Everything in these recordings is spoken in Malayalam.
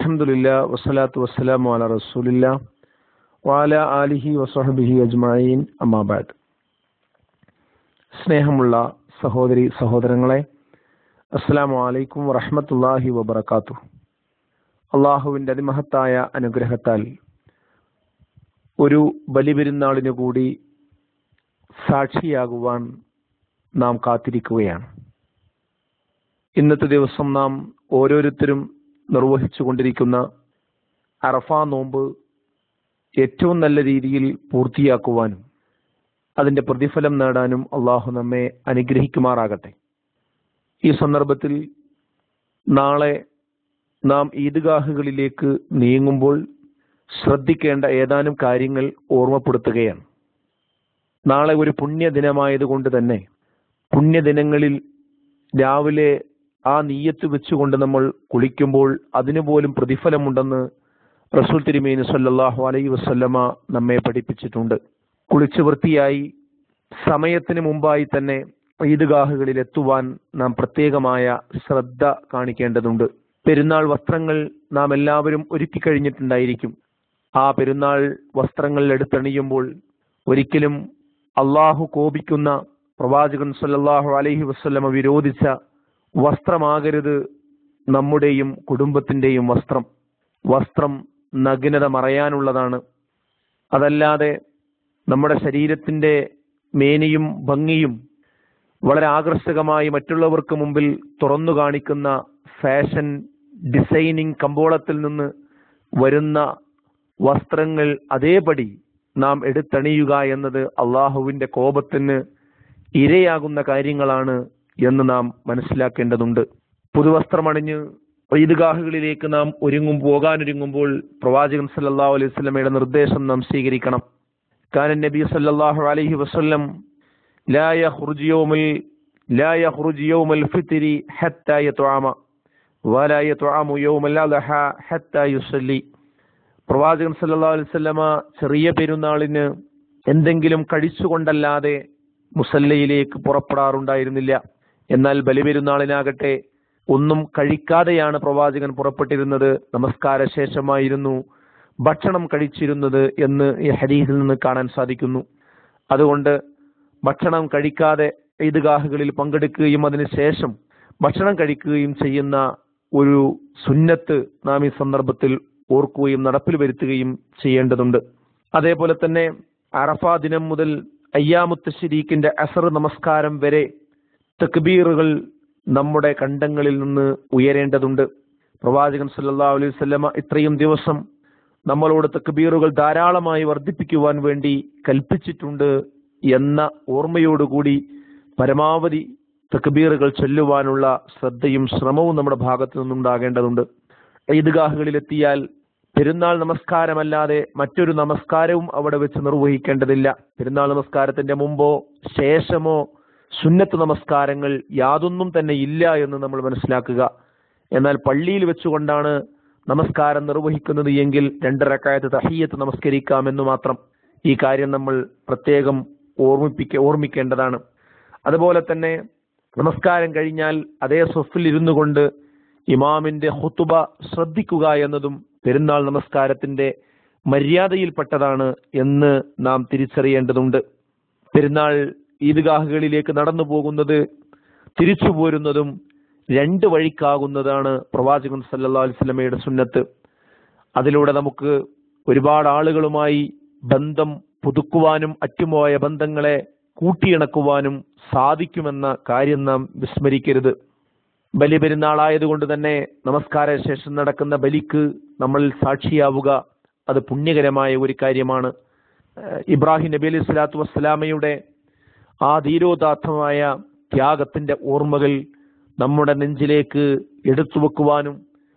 അൽഹംദുലില്ലാ വസ്സലാത്തു വസ്സലാമു അല റസൂലില്ലാ വാല ആലിഹി വസ്വഹബിഹി അജ്മഈൻ അമ്മാബാദ് സ്നേഹമുള്ള സഹോദരി സഹോദരങ്ങളെ അസ്സലാമു അലൈക്കും വറഹ്മത്തുള്ളാഹി വബറകാത്തു അള്ളാഹുവിൻ്റെ അതിമഹത്തായ അനുഗ്രഹത്താൽ ഒരു ബലിപെരുന്നാളിനു കൂടി സാക്ഷിയാകുവാൻ നാം കാത്തിരിക്കുകയാണ് ഇന്നത്തെ ദിവസം നാം ഓരോരുത്തരും നിർവഹിച്ചു കൊണ്ടിരിക്കുന്ന അറഫ നോമ്പ് ഏറ്റവും നല്ല രീതിയിൽ പൂർത്തിയാക്കുവാനും അതിന്റെ പ്രതിഫലം നേടാനും അള്ളാഹു നമ്മെ അനുഗ്രഹിക്കുമാറാകട്ടെ ഈ സന്ദർഭത്തിൽ നാളെ നാം ഈദ്ഗാഹുകളിലേക്ക് നീങ്ങുമ്പോൾ ശ്രദ്ധിക്കേണ്ട ഏതാനും കാര്യങ്ങൾ ഓർമ്മപ്പെടുത്തുകയാണ് നാളെ ഒരു പുണ്യദിനമായതുകൊണ്ട് തന്നെ പുണ്യദിനങ്ങളിൽ രാവിലെ ആ നീയത്ത് വെച്ചുകൊണ്ട് നമ്മൾ കുളിക്കുമ്പോൾ അതിനു പോലും പ്രതിഫലമുണ്ടെന്ന് റസൂൽ തിരുമേനി സല്ലല്ലാഹു അലൈഹി വസല്ലമ നമ്മെ പഠിപ്പിച്ചിട്ടുണ്ട് കുളിച്ചു വൃത്തിയായി സമയത്തിന് മുമ്പായി തന്നെ ഈദ്ഗാഹുകളിൽ എത്തുവാൻ നാം പ്രത്യേകമായ ശ്രദ്ധ കാണിക്കേണ്ടതുണ്ട് പെരുന്നാൾ വസ്ത്രങ്ങൾ നാം എല്ലാവരും ഒരുക്കി കഴിഞ്ഞിട്ടുണ്ടായിരിക്കും ആ പെരുന്നാൾ വസ്ത്രങ്ങൾ എടുത്തണിയുമ്പോൾ ഒരിക്കലും അള്ളാഹു കോപിക്കുന്ന പ്രവാചകൻ സല്ലല്ലാഹു അലൈഹി വസല്ലമ വിരോധിച്ച വസ്ത്രമാകരുത് നമ്മുടെയും കുടുംബത്തിന്റെയും വസ്ത്രം വസ്ത്രം നഗ്നത മറയാനുള്ളതാണ് അതല്ലാതെ നമ്മുടെ ശരീരത്തിന്റെ മേനിയും ഭംഗിയും വളരെ ആകർഷകമായി മറ്റുള്ളവർക്ക് മുമ്പിൽ തുറന്നു കാണിക്കുന്ന ഫാഷൻ ഡിസൈനിങ് കമ്പോളത്തിൽ നിന്ന് വരുന്ന വസ്ത്രങ്ങൾ അതേപടി നാം എടുത്തണിയുക എന്നത് അള്ളാഹുവിന്റെ കോപത്തിന് ഇരയാകുന്ന കാര്യങ്ങളാണ് എന്ന് നാം മനസ്സിലാക്കേണ്ടതുണ്ട് പുതുവസ്ത്രമണിഞ്ഞ് ഈദ്ഗാഹുകളിലേക്ക് നാം ഒരുങ്ങും പോകാനൊരുങ്ങുമ്പോൾ പ്രവാചകൻ സല്ലല്ലാഹു അലൈഹി വസല്ലമയുടെ നിർദ്ദേശം നാം സ്വീകരിക്കണം കാനൻ നബി സല്ലല്ലാഹു അലൈഹി വസല്ലം لا يخرج يوم ال... لا يخرج يوم الفطر حتى يطعم ولا يطعم يوم الأضحى حتى يصلي പ്രവാചകൻ സല്ലല്ലാഹു അലൈഹി വസല്ലമ ചെറിയ പെരുന്നാളിന് എന്തെങ്കിലും കഴിച്ചുകൊണ്ടല്ലാതെ മുസല്ലയിലേക്ക് പുറപ്പെടാറുണ്ടായിരുന്നില്ല എന്നാൽ ബലിപെരുന്നാളിനാകട്ടെ ഒന്നും കഴിക്കാതെയാണ് പ്രവാചകൻ പുറപ്പെട്ടിരുന്നത് നമസ്കാര ശേഷമായിരുന്നു ഭക്ഷണം കഴിച്ചിരുന്നത് എന്ന് ഈ ഹദീസിൽ നിന്ന് കാണാൻ സാധിക്കുന്നു അതുകൊണ്ട് ഭക്ഷണം കഴിക്കാതെ ഈദ്ഗാഹുകളിൽ പങ്കെടുക്കുകയും അതിനുശേഷം ഭക്ഷണം കഴിക്കുകയും ചെയ്യുന്ന ഒരു സുന്നത്ത് നാം ഈ സന്ദർഭത്തിൽ ഓർക്കുകയും നടപ്പിൽ വരുത്തുകയും ചെയ്യേണ്ടതുണ്ട് അതേപോലെ തന്നെ അറഫ ദിനം മുതൽ അയ്യാമുത്ത ശരീക്കിന്റെ അസർ നമസ്കാരം വരെ തക്ബീറുകൾ നമ്മുടെ കണ്ടങ്ങളിൽ നിന്ന് ഉയരേണ്ടതുണ്ട് പ്രവാചകൻ സല്ലല്ലാഹു അലൈഹി വസല്ലമ ഇത്രയും ദിവസം നമ്മളോട് തക്ബീറുകൾ ധാരാളമായി വർദ്ധിപ്പിക്കുവാൻ വേണ്ടി കൽപ്പിച്ചിട്ടുണ്ട് എന്ന ഓർമ്മയോടുകൂടി പരമാവധി തക്ബീറുകൾ ചൊല്ലുവാനുള്ള ശ്രദ്ധയും ശ്രമവും നമ്മുടെ ഭാഗത്തു നിന്നുണ്ടാകേണ്ടതുണ്ട് ഈദ്ഗാഹുകളിലെത്തിയാൽ പെരുന്നാൾ നമസ്കാരമല്ലാതെ മറ്റൊരു നമസ്കാരവും അവിടെ വെച്ച് നിർവഹിക്കേണ്ടതില്ല പെരുന്നാൾ നമസ്കാരത്തിന്റെ മുമ്പോ ശേഷമോ സുന്നത്ത് നമസ്കാരങ്ങൾ യാതൊന്നും തന്നെ ഇല്ല എന്ന് നമ്മൾ മനസ്സിലാക്കുക എന്നാൽ പള്ളിയിൽ വെച്ചുകൊണ്ടാണ് നമസ്കാരം നിർവഹിക്കുന്നത് എങ്കിൽ രണ്ടരക്കായത്ത് തഹീയത്ത് നമസ്കരിക്കാമെന്ന് മാത്രം ഈ കാര്യം നമ്മൾ പ്രത്യേകം ഓർമ്മിപ്പിക്ക ഓർമ്മിക്കേണ്ടതാണ് അതുപോലെ തന്നെ നമസ്കാരം കഴിഞ്ഞാൽ അതേ സ്വഫിൽ ഇരുന്നു കൊണ്ട് ഇമാമിന്റെ ഹുത്തുബ ശ്രദ്ധിക്കുക എന്നതും പെരുന്നാൾ നമസ്കാരത്തിന്റെ മര്യാദയിൽപ്പെട്ടതാണ് എന്ന് നാം തിരിച്ചറിയേണ്ടതുണ്ട് പെരുന്നാൾ ഈദ്ഗാഹുകളിലേക്ക് നടന്നു പോകുന്നത് തിരിച്ചു പോരുന്നതും രണ്ട് വഴിക്കാകുന്നതാണ് പ്രവാചകൻ സല്ലല്ലാഹു അലൈഹി വസല്ലമയുടെ സുന്നത്ത് അതിലൂടെ നമുക്ക് ഒരുപാട് ആളുകളുമായി ബന്ധം പുതുക്കുവാനും അറ്റുപോയ ബന്ധങ്ങളെ കൂട്ടിയിണക്കുവാനും സാധിക്കുമെന്ന കാര്യം നാം വിസ്മരിക്കരുത് ബലി പെരുന്നാളായതുകൊണ്ട് തന്നെ നമസ്കാര ശേഷം നടക്കുന്ന ബലിക്ക് നമ്മൾ സാക്ഷിയാവുക അത് പുണ്യകരമായ ഒരു കാര്യമാണ് ഇബ്രാഹിം നബി അലൈഹി സ്വലാത്തു വസ്സലാമയുടെ ആ ധീരോദാത്തമായ ത്യാഗത്തിന്റെ ഓർമ്മകൾ നമ്മുടെ നെഞ്ചിലേക്ക് എടുത്തു വെക്കുവാനും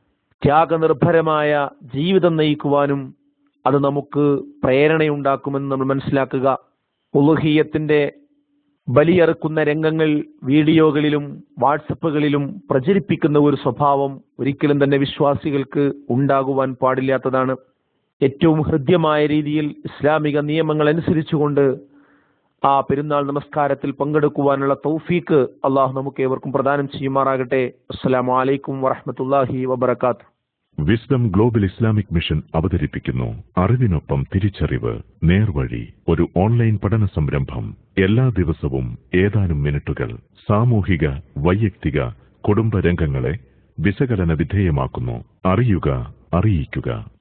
ത്യാഗനിർഭരമായ ജീവിതം നയിക്കുവാനും അത് നമുക്ക് പ്രേരണയുണ്ടാക്കുമെന്ന് നമ്മൾ മനസ്സിലാക്കുക ഉലുഹിയത്തിന്റെ ബലിയറുക്കുന്ന രംഗങ്ങൾ വീഡിയോകളിലും വാട്സപ്പുകളിലും പ്രചരിപ്പിക്കുന്ന ഒരു സ്വഭാവം ഒരിക്കലും തന്നെ വിശ്വാസികൾക്ക് ഉണ്ടാകുവാൻ പാടില്ലാത്തതാണ് ഏറ്റവും ഹൃദ്യമായ രീതിയിൽ ഇസ്ലാമിക നിയമങ്ങൾ അനുസരിച്ചുകൊണ്ട് ആ പെരുന്നാൾ നമസ്കാരത്തിൽ പങ്കെടുക്കുവാനുള്ള തൗഫീക്ക് അള്ളാഹു നമുക്ക് ഏവർക്കും പ്രദാനം ചെയ്യുമാറാകട്ടെ അസ്സലാമു അലൈക്കും വറഹ്മത്തുള്ളാഹി വബറകാത്ത് വിസ്ഡം ഗ്ലോബൽ ഇസ്ലാമിക് മിഷൻ അവതരിപ്പിക്കുന്നു അറിവിനൊപ്പം തിരിച്ചറിവ് നേർവഴി ഒരു ഓൺലൈൻ പഠന സംരംഭം എല്ലാ ദിവസവും ഏതാനും മിനിറ്റുകൾ സാമൂഹിക വൈയക്തിക കുടുംബ രംഗങ്ങളെ വിശകലന വിധേയമാക്കുന്നു അറിയുക അറിയിക്കുക